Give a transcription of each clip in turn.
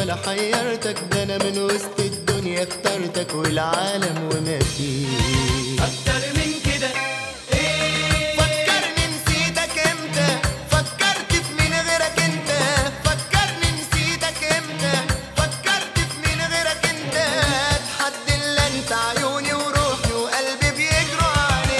ولا حيرتك ده انا من وسط الدنيا اخترتك والعالم وما فيه اكتر من كده ايه فكرني نسيتك امتى فكرت في مين غيرك انت فكرني نسيتك امتى فكرت في مين غيرك انت اتحد الا انت عيوني وروحي وقلبي بيجروا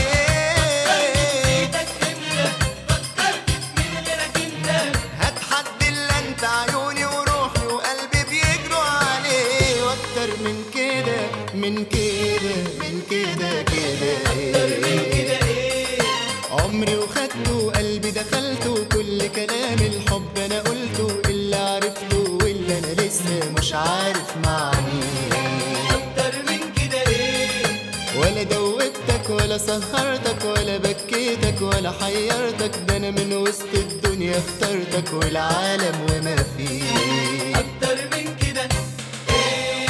عليك نسيتك امتى فكرت في مين غيرك انت هتحد الا انت عيوني وروحي وقلبي بيجروا عليه واكتر من كده من كده من كده كده كده ايه عمري وخدته قلبي دخلته كل كلام الحب انا قلته اللي عرفته واللي انا لسه مش عارف معنيه اكتر من كده ايه ولا دوبتك ولا سهرتك ولا بكيتك ولا حيرتك ده انا من وسط الدنيا اخترتك والعالم وما فيه اكتر من كده ايه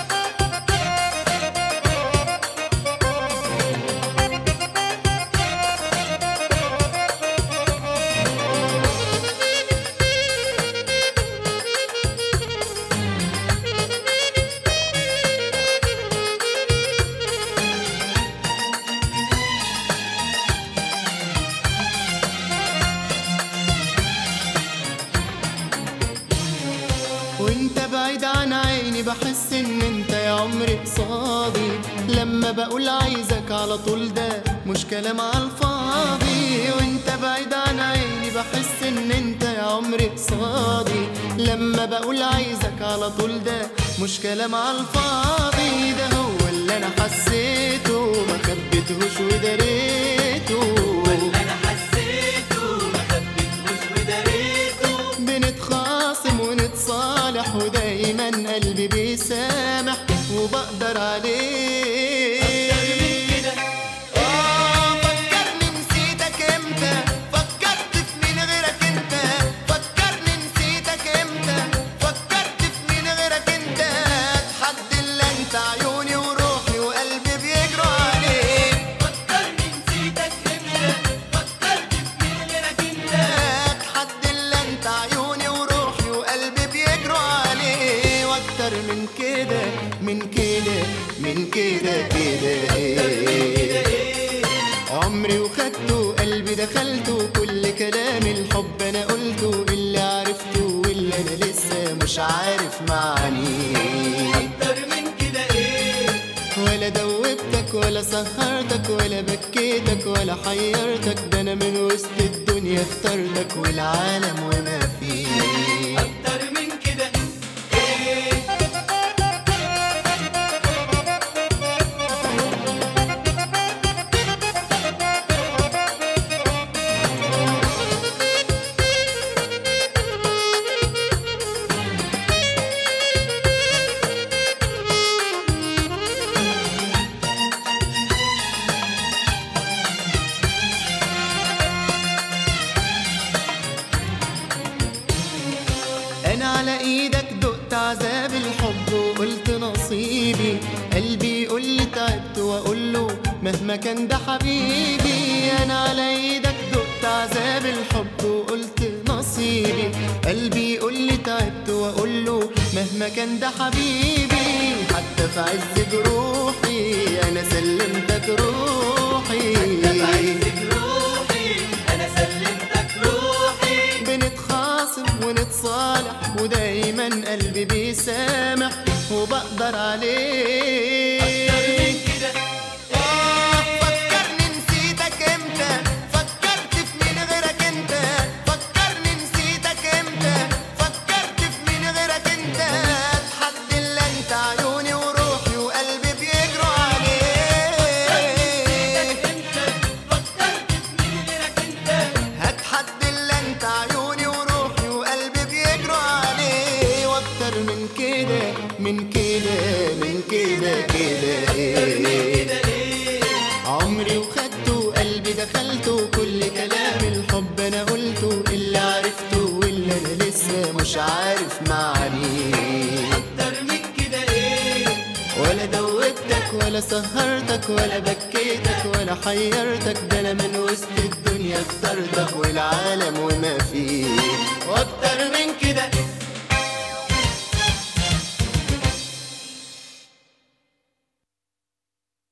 وانت بعيد عن عيني بحس ان انت يا عمري قصادي لما بقول عايزك على طول ده مش كلام على الفاضي وانت بعيد عن عيني بحس ان انت يا عمري قصادي لما بقول عايزك على طول ده مش كلام على الفاضي ده هو اللي انا حسيته ما خبيتهوش وداريته اللي انا حسيته ما خبيتهوش وداريته بنتخاصم ونتصالح ودايما قلبي بيسامح وبقدر عليه كده آه، فكرني نسيتك امتى فكرت في مين غيرك انت فكرني نسيتك امتى فكرت في مين غيرك انت اتحد الا انت عيوني وروحي وقلبي بيجروا عليك فكرني نسيتك امتى فكرت في مين غيرك انت اتحد الا انت عيوني وروحي وقلبي بيجروا عليه واكتر من كده من كده من كده كده ايه عمري وخدته قلبي دخلته كل كلام الحب انا قلته اللي عرفته واللي انا لسه مش عارف معانيه اكتر من كده ايه ولا دوبتك ولا سهرتك ولا بكيتك ولا حيرتك ده انا من وسط الدنيا اخترتك والعالم وما فيه اكتر من كده ايه انا على ايدك دقت عذاب الحب وقلت نصيبي قلبي يقول لي تعبت واقول له مهما كان ده حبيبي انا على ايدك دقت عذاب الحب وقلت نصيبي قلبي يقول لي تعبت واقول له مهما كان ده حبيبي حتى في عز جروحي انا سلمتك روحي بعزك روحي انا سلمتك روحي بنتخاصم ونتصالح ودايما قلبي بيسامح وبقدر عليه من كده آه، فكرني نسيتك امتى فكرت في مين غيرك انت فكرني نسيتك امتى فكرت في مين غيرك انت اتحد الا انت عيوني وروحي وقلبي بيجروا عليك انت فكرت في مين غيرك انت هتحد الا انت عيوني وروحي وقلبي بيجروا عليه واكتر من كده من كده من كده كده ايه كده ايه عمري وخدته قلبي دخلته كل كلام الحب انا قلته اللي عرفته واللي انا لسه مش عارف معانيه اكتر من كده ايه ولا دوبتك ولا سهرتك ولا بكيتك ولا حيرتك ده انا من وسط الدنيا اخترتك والعالم وما فيه واكتر من كده